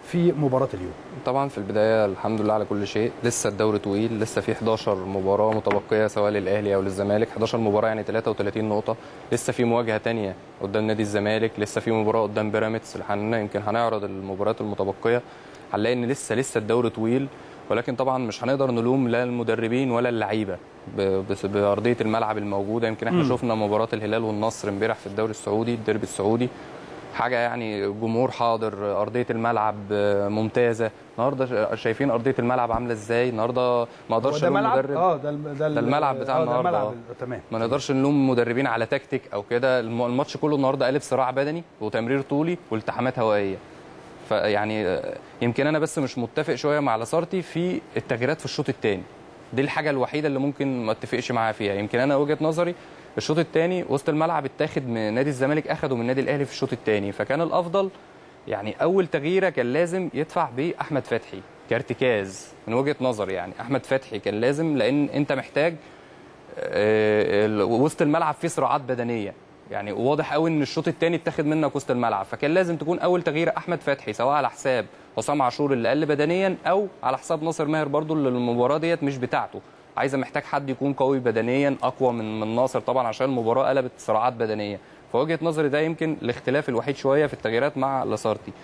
في مباراه اليوم طبعا في البدايه الحمد لله على كل شيء لسه الدوري طويل لسه في 11 مباراه متبقيه سواء للاهلي او للزمالك 11 مباراه يعني 33 نقطه لسه في مواجهه تانية قدام نادي الزمالك لسه في مباراه قدام بيراميدز اللي يمكن هنعرض المباريات المتبقيه هنلاقي ان لسه لسه الدوري طويل ولكن طبعا مش هنقدر نلوم لا المدربين ولا اللعيبه بارضيه الملعب الموجوده يمكن احنا مم. شفنا مباراه الهلال والنصر امبارح في الدوري السعودي الديربي السعودي حاجه يعني جمهور حاضر ارضيه الملعب ممتازه النهارده شايفين ارضيه الملعب عامله ازاي النهارده ما هو اقدرش ده الوم ملعب مدرب اه ده الم- ده, ال- ده الملعب بتاع آه، ده النهارده الملعب آه. ال- تمام ما نقدرش نلوم مدربين على تكتيك او كده الم- الماتش كله النهارده قالب صراع بدني وتمرير طولي والتحامات هوائيه فيعني آه، يمكن انا بس مش متفق شويه مع لاسارتي في التغييرات في الشوط الثاني دي الحاجه الوحيده اللي ممكن ما اتفقش معاها فيها يمكن انا وجهه نظري الشوط الثاني وسط الملعب اتاخد من نادي الزمالك اخده من النادي الاهلي في الشوط الثاني فكان الافضل يعني اول تغييره كان لازم يدفع باحمد فتحي كارتكاز من وجهه نظري يعني احمد فتحي كان لازم لان انت محتاج آه، ال- وسط الملعب فيه صراعات بدنيه يعني واضح قوي ان الشوط الثاني اتاخد منك وسط الملعب فكان لازم تكون اول تغيير احمد فتحي سواء على حساب حسام عاشور اللي قل بدنيا او على حساب ناصر ماهر برضو اللي المباراه ديت مش بتاعته عايزه محتاج حد يكون قوي بدنيا اقوى من من ناصر طبعا عشان المباراه قلبت صراعات بدنيه فوجهه نظري ده يمكن الاختلاف الوحيد شويه في التغييرات مع لاسارتي